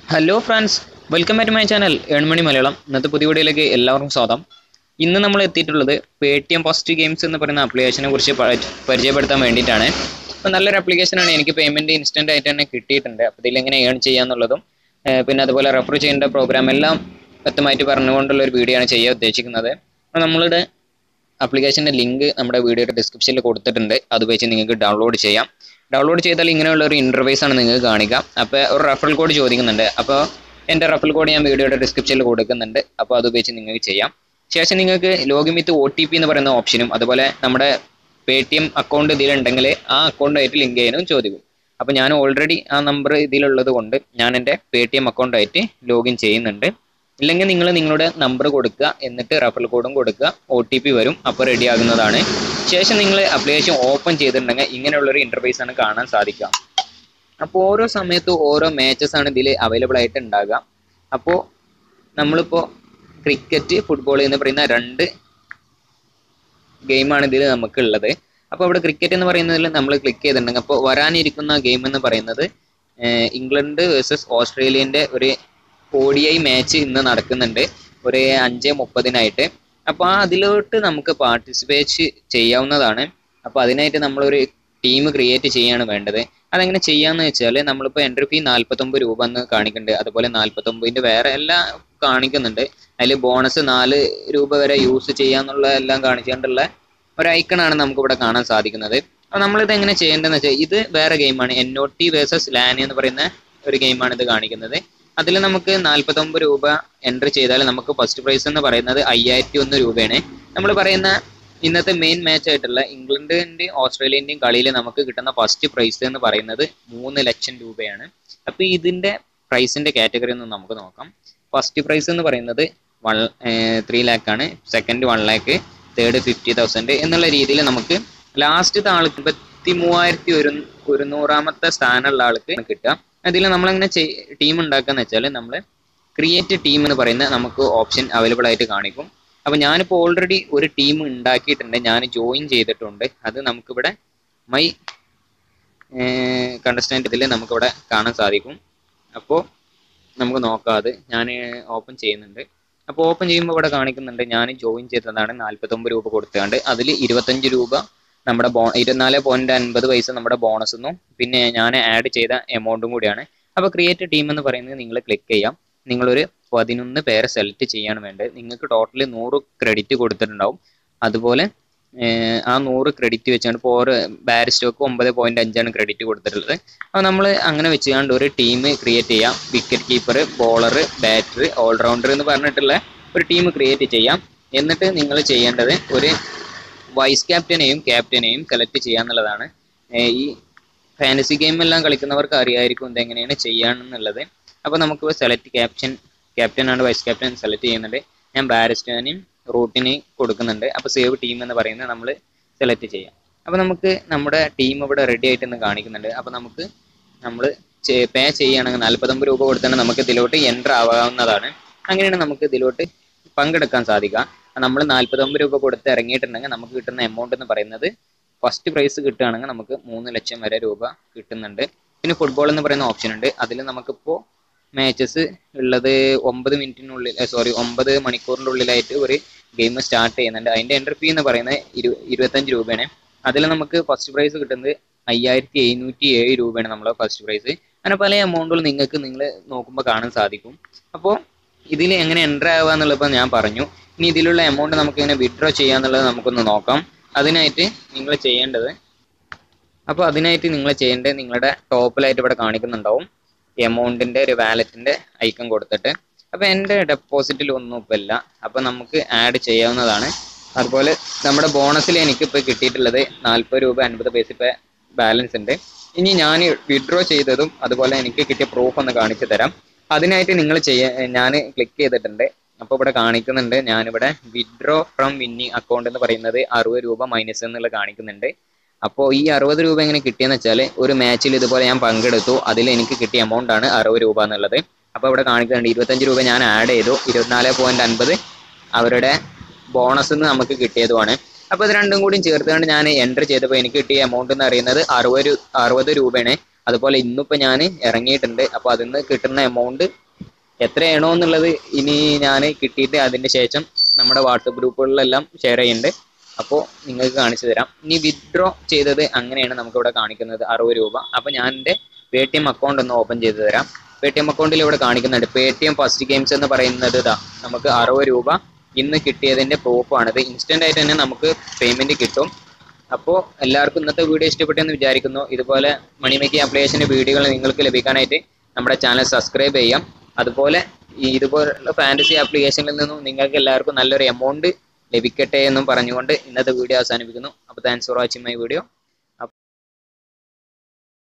hello friends welcome back my channel earn money Malayalam ഇന്നത്തെ പുതിയ വീഡിയോയിലേക്ക് എല്ലാവർക്കും സ്വാഗതം ഇന്ന് നമ്മൾ എത്തിയിട്ടുള്ളത് Paytm first games എന്ന് പറയുന്ന ആപ്ലിക്കേഷനെ കുറിച്ച് പ- പരിചയപ്പെടുത്താൻ വേണ്ടിയിട്ടാണ് അപ്പോൾ നല്ലൊരു ആപ്ലിക്കേഷനാണ് എനിക്ക് പേയ്മെൻറ്റ് ഇൻസ്റ്റൻ്റ് ആയിട്ട് തന്നെ കിട്ടിയിട്ടുണ്ട് അപ്പോൾ ഇതിൽ എങ്ങനെ ഏൺ ചെയ്യാന്നുള്ളതും ഏഹ് പിന്നെ അതുപോലെ റെഫർ ചെയ്യേണ്ട പ്രോഗ്രാം എല്ലാം വ്യക്തമായിട്ട് പറഞ്ഞുകൊണ്ടുള്ള ഒരു വീഡിയോ ആണ് ചെയ്യാൻ ഉദ്ദേശിക്കുന്നത് അപ്പോൾ നമ്മളുടെ ആപ്ലിക്കേഷൻ്റെ ലിങ്ക് നമ്മുടെ വീഡിയോയുടെ ഡിസ്ക്രിപ്ഷനിൽ കൊടുത്തിട്ടുണ്ട് അത് വെച്ച് നിങ്ങൾക്ക് ഡൗൺലോഡ് ചെയ്യാം ഡൗൺലോഡ് ചെയ്താൽ ഇങ്ങനെയുള്ള ഒരു ഇൻ്റർഫേസ് ആണ് നിങ്ങൾക്ക് കാണിക്കുക അപ്പോൾ ഒരു റഫറൽ കോഡ് ചോദിക്കുന്നുണ്ട് അപ്പോൾ എൻ്റെ റഫറൽ കോഡ് ഞാൻ വീഡിയോയുടെ ഡിസ്ക്രിപ്ഷനിൽ കൊടുക്കുന്നുണ്ട് അപ്പോൾ അത് ഉപയോഗിച്ച് നിങ്ങൾക്ക് ചെയ്യാം ശേഷം നിങ്ങൾക്ക് login with O T P എന്ന് പറയുന്ന ഓപ്ഷനും അതുപോലെ നമ്മുടെ പേ ടി എം അക്കൗണ്ട് ഇതിലുണ്ടെങ്കിൽ ആ അക്കൗണ്ടായിട്ട് ലിങ്ക് ചെയ്യാനും ചോദിക്കും അപ്പോൾ ഞാൻ ഓൾറെഡി ആ നമ്പർ ഇതിലുള്ളത് കൊണ്ട് ഞാൻ എൻ്റെ പേ ടി എം അക്കൗണ്ടായിട്ട് ലോഗിൻ ചെയ്യുന്നുണ്ട് ഇല്ലെങ്കിൽ നിങ്ങൾ നിങ്ങളുടെ നമ്പർ കൊടുക്കുക എന്നിട്ട് റഫറൽ കോഡും കൊടുക്കുക ഒ ടി പി വരും അപ്പോൾ റെഡി ആകുന്നതാണ് ശേഷം നിങ്ങൾ അപ്ലിക്കേഷൻ ഓപ്പൺ ചെയ്തിട്ടുണ്ടെങ്കിൽ ഇങ്ങനെയുള്ളൊരു ഇൻ്റർഫേസ് ആണ് കാണാൻ സാധിക്കുക അപ്പോൾ ഓരോ സമയത്തും ഓരോ മാച്ചസ് ആണ് ഇതിൽ അവൈലബിൾ ആയിട്ട് ഉണ്ടാകുക അപ്പോൾ നമ്മളിപ്പോൾ ക്രിക്കറ്റ് ഫുട്ബോൾ എന്ന് പറയുന്ന രണ്ട് ഗെയിമാണ് ഇതിൽ നമുക്കുള്ളത് അപ്പോൾ ഇവിടെ ക്രിക്കറ്റ് എന്ന് പറയുന്നതിൽ നമ്മൾ ക്ലിക്ക് ചെയ്തിട്ടുണ്ടെങ്കിൽ അപ്പോൾ വരാനിരിക്കുന്ന ഗെയിം എന്ന് പറയുന്നത് ഏഹ്, ഇംഗ്ലണ്ട് വേഴ്സസ് ഓസ്ട്രേലിയൻ്റെ ഒരു ഒ ഡി ഐ മാച്ച് ഇന്ന് നടക്കുന്നുണ്ട് ഒരു അഞ്ച് മുപ്പതിനായിട്ട് അപ്പോൾ ആ അതിലോട്ട് നമുക്ക് പാർട്ടിസിപ്പേറ്റ് ചെയ്യാവുന്നതാണ് അപ്പോൾ അതിനായിട്ട് നമ്മളൊരു ടീം ക്രിയേറ്റ് ചെയ്യാണ് വേണ്ടത് അതെങ്ങനെ ചെയ്യാന്ന് വെച്ചാൽ നമ്മളിപ്പോൾ എൻട്രി ഫീ നാൽപ്പത്തൊമ്പത് രൂപ എന്ന് കാണിക്കുന്നുണ്ട് അതുപോലെ നാൽപ്പത്തൊമ്പതിൻ്റെ വേറെ എല്ലാം കാണിക്കുന്നുണ്ട് അതിൽ ബോണസ് നാല് രൂപ വരെ യൂസ് ചെയ്യാന്നുള്ള എല്ലാം കാണിച്ചുകൊണ്ടുള്ള ഒരു ഐക്കണാണ് നമുക്ക് ഇവിടെ കാണാൻ സാധിക്കുന്നത് അപ്പോൾ നമ്മളിത് എങ്ങനെ ചെയ്യേണ്ടതെന്ന് വെച്ചാൽ ഇത് വേറെ ഗെയിമാണ് എൻ ഒ ടി വേഴ്സസ് ലാനി എന്ന് പറയുന്ന ഒരു ഗെയിമാണ് ഇത് കാണിക്കുന്നത് അതിൽ നമുക്ക് നാൽപ്പത്തൊമ്പത് രൂപ എൻട്രി ചെയ്താൽ നമുക്ക് ഫസ്റ്റ് പ്രൈസ് എന്ന് പറയുന്നത് അയ്യായിരത്തി ഒന്ന് രൂപയാണ് നമ്മൾ പറയുന്ന ഇന്നത്തെ മെയിൻ മാച്ച് ആയിട്ടുള്ള ഇംഗ്ലണ്ടിന്റെയും ഓസ്ട്രേലിയന്റെയും കളിയിൽ നമുക്ക് കിട്ടുന്ന ഫസ്റ്റ് പ്രൈസ് എന്ന് പറയുന്നത് മൂന്ന് ലക്ഷം രൂപയാണ് അപ്പോൾ ഇതിന്റെ പ്രൈസിന്റെ കാറ്റഗറി ഒന്ന് നമുക്ക് നോക്കാം ഫസ്റ്റ് പ്രൈസ് എന്ന് പറയുന്നത് വൺ ത്രീ ലാക്ക് ആണ് second one lakh third fifty thousand എന്നുള്ള രീതിയിൽ നമുക്ക് ലാസ്റ്റത്തെ ആൾക്ക് ഇരുപത്തി മൂവായിരത്തി ഒരു ഒരുന്നൂറാമത്തെ സ്ഥാനമുള്ള ആൾക്ക് കിട്ടുക അതിൽ നമ്മളെങ്ങനെ ടീം ഉണ്ടാക്കാന്ന് വെച്ചാൽ നമ്മൾ ക്രിയേറ്റ് ടീം എന്ന് പറയുന്ന നമുക്ക് ഓപ്ഷൻ അവൈലബിൾ ആയിട്ട് കാണിക്കും അപ്പോൾ ഞാനിപ്പോൾ ഓൾറെഡി ഒരു ടീം ഉണ്ടാക്കിയിട്ടുണ്ട് ഞാൻ ജോയിൻ ചെയ്തിട്ടുണ്ട് അത് നമുക്കിവിടെ മൈ കണ്ടസ്റ്റൻ്റ് ഇതിൽ നമുക്കിവിടെ കാണാൻ സാധിക്കും അപ്പോൾ നമുക്ക് നോക്കാം അത് ഞാൻ ഓപ്പൺ ചെയ്യുന്നുണ്ട് അപ്പോൾ ഓപ്പൺ ചെയ്യുമ്പോൾ ഇവിടെ കാണിക്കുന്നുണ്ട് ഞാൻ ജോയിൻ ചെയ്തതാണ് നാൽപ്പത്തൊമ്പത് രൂപ കൊടുത്തുകൊണ്ട് അതിൽ ഇരുപത്തഞ്ച് രൂപ നമ്മുടെ ബോ ഇരുപത്തിനാല് പോയിന്റ് അൻപത് പൈസ നമ്മുടെ ബോണസ് എന്നും പിന്നെ ഞാൻ ആഡ് ചെയ്ത എമൗണ്ടും കൂടിയാണ് അപ്പോൾ ക്രിയേറ്റ് ടീം എന്ന് പറയുന്നത് നിങ്ങൾ ക്ലിക്ക് ചെയ്യാം നിങ്ങളൊരു പതിനൊന്ന് പേരെ സെലക്ട് ചെയ്യാണ് വേണ്ടത് നിങ്ങൾക്ക് ടോട്ടൽ നൂറ് ക്രെഡിറ്റ് കൊടുത്തിട്ടുണ്ടാവും അതുപോലെ ഏർ, ആ നൂറ് ക്രെഡിറ്റ് വെച്ചാണ് ഇപ്പോൾ ഓരോ ബാരിസ്റ്റോക്ക് ഒമ്പത് പോയിന്റ് അഞ്ചാണ് ക്രെഡിറ്റ് കൊടുത്തിട്ടുള്ളത് അപ്പോൾ നമ്മൾ അങ്ങനെ വെച്ചുകൊണ്ട് ഒരു ടീം ക്രിയേറ്റ് ചെയ്യാം wicket keeper bowler batter allrounder എന്ന് പറഞ്ഞിട്ടുള്ള ഒരു ടീം ക്രിയേറ്റ് ചെയ്യാം എന്നിട്ട് നിങ്ങൾ ചെയ്യേണ്ടത് ഒരു വൈസ് ക്യാപ്റ്റനെയും ക്യാപ്റ്റനെയും സെലക്ട് ചെയ്യാന്നുള്ളതാണ് ഏർ ഈ ഫാൻറ്റസി ഗെയിം എല്ലാം കളിക്കുന്നവർക്ക് അറിയായിരിക്കും ഇതെങ്ങനെയാണ് ചെയ്യാന്നുള്ളത് അപ്പോൾ നമുക്ക് സെലക്ട് ക്യാപ്റ്റൻ ക്യാപ്റ്റൻ ആണ് വൈസ് ക്യാപ്റ്റൻ സെലക്ട് ചെയ്യുന്നുണ്ട് ഞാൻ ബാരിസ്റ്റേനെയും റൂട്ടിനെയും കൊടുക്കുന്നുണ്ട് അപ്പോൾ സേവ് ടീം എന്ന് പറയുന്നത് നമ്മൾ സെലക്ട് ചെയ്യാം അപ്പോൾ നമുക്ക് നമ്മുടെ ടീം ഇവിടെ റെഡി ആയിട്ടെന്ന് കാണിക്കുന്നുണ്ട് അപ്പോൾ നമുക്ക് നമ്മൾ പേ ചെയ്യുകയാണെങ്കിൽ നാൽപ്പത്തൊമ്പത് രൂപ കൊടുത്താണ് നമുക്ക് ഇതിലോട്ട് എൻ്റർ ആവാവുന്നതാണ് അങ്ങനെയാണ് നമുക്ക് ഇതിലോട്ട് പങ്കെടുക്കാൻ സാധിക്കുക നമ്മൾ നാൽപ്പത്തൊമ്പത് രൂപ കൊടുത്ത് ഇറങ്ങിയിട്ടുണ്ടെങ്കിൽ നമുക്ക് കിട്ടുന്ന എമൗണ്ട് എന്ന് പറയുന്നത് ഫസ്റ്റ് പ്രൈസ് കിട്ടുകയാണെങ്കിൽ നമുക്ക് മൂന്ന് ലക്ഷം വരെ രൂപ കിട്ടുന്നുണ്ട് പിന്നെ ഫുട്ബോൾ എന്ന് പറയുന്ന ഓപ്ഷൻ ഉണ്ട് അതിൽ നമുക്കിപ്പോൾ മാച്ചസ് ഉള്ളത് ഒമ്പത് മിനിറ്റിനുള്ളിൽ സോറി ഒമ്പത് മണിക്കൂറിൻ്റെ ഉള്ളിലായിട്ട് ഒരു ഗെയിം സ്റ്റാർട്ട് ചെയ്യുന്നുണ്ട് അതിൻ്റെ എൻട്രി ഫീ എന്ന് പറയുന്നത് ഇരു ഇരുപത്തഞ്ച് രൂപയാണ് അതിൽ നമുക്ക് ഫസ്റ്റ് പ്രൈസ് കിട്ടുന്നത് അയ്യായിരത്തി എഴുന്നൂറ്റി ഏഴ് രൂപയാണ് നമ്മളെ ഫസ്റ്റ് പ്രൈസ് അങ്ങനെ പല എമൗണ്ടുകൾ നിങ്ങൾക്ക് നിങ്ങൾ നോക്കുമ്പോൾ കാണാൻ സാധിക്കും അപ്പോൾ ഇതിൽ എങ്ങനെ എൻ്റർ ആവുക എന്നുള്ളപ്പോൾ ഞാൻ പറഞ്ഞു ഇനി ഇതിലുള്ള എമൗണ്ട് നമുക്ക് എങ്ങനെ വിഡ്രോ ചെയ്യാന്നുള്ളത് നമുക്കൊന്ന് നോക്കാം അതിനായിട്ട് നിങ്ങൾ ചെയ്യേണ്ടത് അപ്പോൾ അതിനായിട്ട് നിങ്ങൾ ചെയ്യേണ്ടത് നിങ്ങളുടെ ടോപ്പിലായിട്ട് ഇവിടെ കാണിക്കുന്നുണ്ടാവും എമൗണ്ടിൻ്റെ ഒരു വാലറ്റിൻ്റെ ഐക്കൺ കൊടുത്തിട്ട് അപ്പോൾ എൻ്റെ ഡെപ്പോസിറ്റിൽ ഒന്നും ഇപ്പം ഇല്ല അപ്പോൾ നമുക്ക് ആഡ് ചെയ്യാവുന്നതാണ് അതുപോലെ നമ്മുടെ ബോണസിൽ എനിക്കിപ്പോൾ കിട്ടിയിട്ടുള്ളത് നാൽപ്പത് രൂപ അൻപത് പൈസ ഇപ്പോൾ ബാലൻസ് ഉണ്ട് ഇനി ഞാൻ വിഡ്രോ ചെയ്തതും അതുപോലെ എനിക്ക് കിട്ടിയ പ്രൂഫ് ഒന്ന് കാണിച്ചു തരാം അതിനായിട്ട് നിങ്ങൾ ചെയ്യ ഞാൻ ക്ലിക്ക് ചെയ്തിട്ടുണ്ട് അപ്പോൾ ഇവിടെ കാണിക്കുന്നുണ്ട് ഞാനിവിടെ വിഡ്രോ ഫ്രം വിന്നിങ് അക്കൗണ്ട് എന്ന് പറയുന്നത് അറുപത് രൂപ മൈനസ് എന്നുള്ള കാണിക്കുന്നുണ്ട് അപ്പോൾ ഈ അറുപത് രൂപ എങ്ങനെ കിട്ടിയെന്ന് വെച്ചാൽ ഒരു മാച്ചിൽ ഇതുപോലെ ഞാൻ പങ്കെടുത്തു അതിൽ എനിക്ക് കിട്ടിയ എമൗണ്ട് ആണ് അറുപത് രൂപ എന്നുള്ളത് അപ്പോൾ ഇവിടെ കാണിക്കുന്നുണ്ട് ഇരുപത്തഞ്ച് രൂപ ഞാൻ ആഡ് ചെയ്തു ഇരുപത്തിനാല് പോയിന്റ് അൻപത് അവരുടെ ബോണസ് നിന്ന് നമുക്ക് കിട്ടിയതുമാണ് അപ്പോൾ ഇത് രണ്ടും കൂടി ചേർത്തുകൊണ്ട് ഞാൻ എൻ്റർ ചെയ്തപ്പോൾ എനിക്ക് കിട്ടിയ എമൗണ്ട് എന്ന് പറയുന്നത് അറുപത് രൂ- അറുപത് രൂപയാണ് അതുപോലെ ഇന്നിപ്പോൾ ഞാൻ ഇറങ്ങിയിട്ടുണ്ട് അപ്പോൾ അതിൽ നിന്ന് കിട്ടുന്ന എമൗണ്ട് എത്രയാണോ എന്നുള്ളത് ഇനി ഞാൻ കിട്ടിയിട്ട് അതിന് ശേഷം നമ്മുടെ വാട്സപ്പ് ഗ്രൂപ്പുകളിലെല്ലാം ഷെയർ ചെയ്യുന്നുണ്ട് അപ്പോൾ നിങ്ങൾക്ക് കാണിച്ചു തരാം ഇനി വിത്ഡ്രോ ചെയ്തത് അങ്ങനെയാണ് നമുക്കിവിടെ കാണിക്കുന്നത് അറുപത് രൂപ അപ്പോൾ ഞാൻ എൻ്റെ പേ ടി എം അക്കൗണ്ട് ഒന്ന് ഓപ്പൺ ചെയ്ത് തരാം പേ ടി എം അക്കൗണ്ടിൽ ഇവിടെ കാണിക്കുന്നുണ്ട് Paytm first games എന്ന് പറയുന്നത് ഇതാ നമുക്ക് അറുപത് രൂപ ഇന്ന് കിട്ടിയതിൻ്റെ പ്രൂഫാണിത് ഇൻസ്റ്റൻ്റ് ആയിട്ട് തന്നെ നമുക്ക് പേയ്മെൻറ്റ് കിട്ടും അപ്പോൾ എല്ലാവർക്കും ഇന്നത്തെ വീഡിയോ ഇഷ്ടപ്പെട്ടെന്ന് വിചാരിക്കുന്നു ഇതുപോലെ മണിമേക്കി ആപ്ലിക്കേഷൻ്റെ വീഡിയോകൾ നിങ്ങൾക്ക് ലഭിക്കാനായിട്ട് നമ്മുടെ ചാനൽ സബ്സ്ക്രൈബ് ചെയ്യാം അതുപോലെ ഈ ഇതുപോലുള്ള ഫാൻറ്റസി ആപ്ലിക്കേഷനിൽ നിന്നും നിങ്ങൾക്ക് എല്ലാവർക്കും നല്ലൊരു എമൗണ്ട് ലഭിക്കട്ടെ എന്നും പറഞ്ഞുകൊണ്ട് ഇന്നത്തെ വീഡിയോ അവസാനിപ്പിക്കുന്നു അപ്പോൾ thanks for watching my video